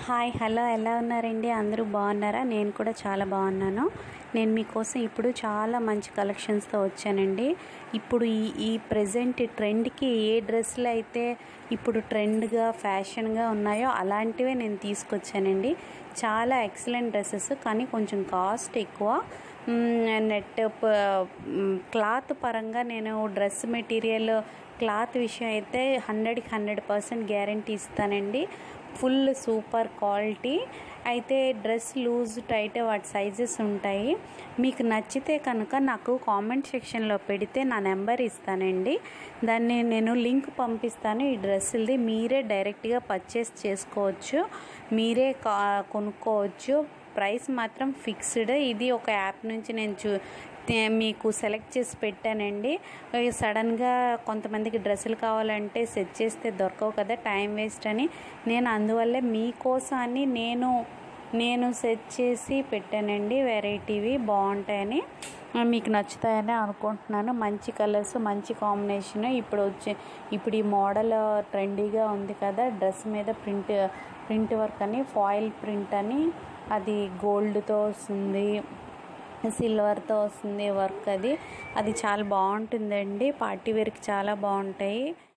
hi hello ఎలా ఉన్నారండి అందరూ బాగున్నారా నేను కూడా చాలా బాగున్నాను నేను మీకోసం ఇప్పుడు చాలా మంచి కలెక్షన్స్తో వచ్చానండి ఇప్పుడు ఈ ఈ ప్రజెంట్ ట్రెండ్కి ఏ డ్రెస్సులు అయితే ఇప్పుడు ట్రెండ్గా ఫ్యాషన్గా ఉన్నాయో అలాంటివే నేను తీసుకొచ్చానండి చాలా ఎక్సలెంట్ డ్రెస్సెస్ కానీ కొంచెం కాస్ట్ ఎక్కువ నెట్ క్లాత్ పరంగా నేను డ్రెస్ మెటీరియల్ క్లాత్ విషయం అయితే హండ్రెడ్కి హండ్రెడ్ పర్సెంట్ గ్యారంటీ ఇస్తానండి ఫుల్ సూపర్ క్వాలిటీ అయితే డ్రెస్ లూజ్ టైట్ వాటి సైజెస్ ఉంటాయి మీకు నచ్చితే కనుక నాకు కామెంట్ సెక్షన్లో పెడితే నా నెంబర్ ఇస్తానండి దాన్ని నేను లింక్ పంపిస్తాను ఈ డ్రెస్సులది మీరే డైరెక్ట్గా పర్చేస్ చేసుకోవచ్చు మీరే కొనుక్కోవచ్చు ప్రైస్ మాత్రం ఫిక్స్డ్ ఇది ఒక యాప్ నుంచి నేను చూ మీకు సెలెక్ట్ చేసి పెట్టానండి సడన్గా కొంతమందికి డ్రెస్సులు కావాలంటే సెట్ చేస్తే దొరకవు కదా టైం వేస్ట్ అని నేను అందువల్లే మీకోసం అని నేను నేను సెట్ చేసి పెట్టానండి వెరైటీవి బాగుంటాయని మీకు నచ్చుతాయని అనుకుంటున్నాను మంచి కలర్స్ మంచి కాంబినేషన్ ఇప్పుడు వచ్చే ఇప్పుడు ఈ మోడల్ ట్రెండీగా ఉంది కదా డ్రెస్ మీద ప్రింట్ ప్రింట్ వర్క్ అని ఫాయిల్ ప్రింట్ అని అది గోల్డ్తో వస్తుంది సిల్వర్తో వస్తుంది వర్క్ అది అది చాలా బాగుంటుందండి పార్టీ వేర్కి చాలా బాగుంటాయి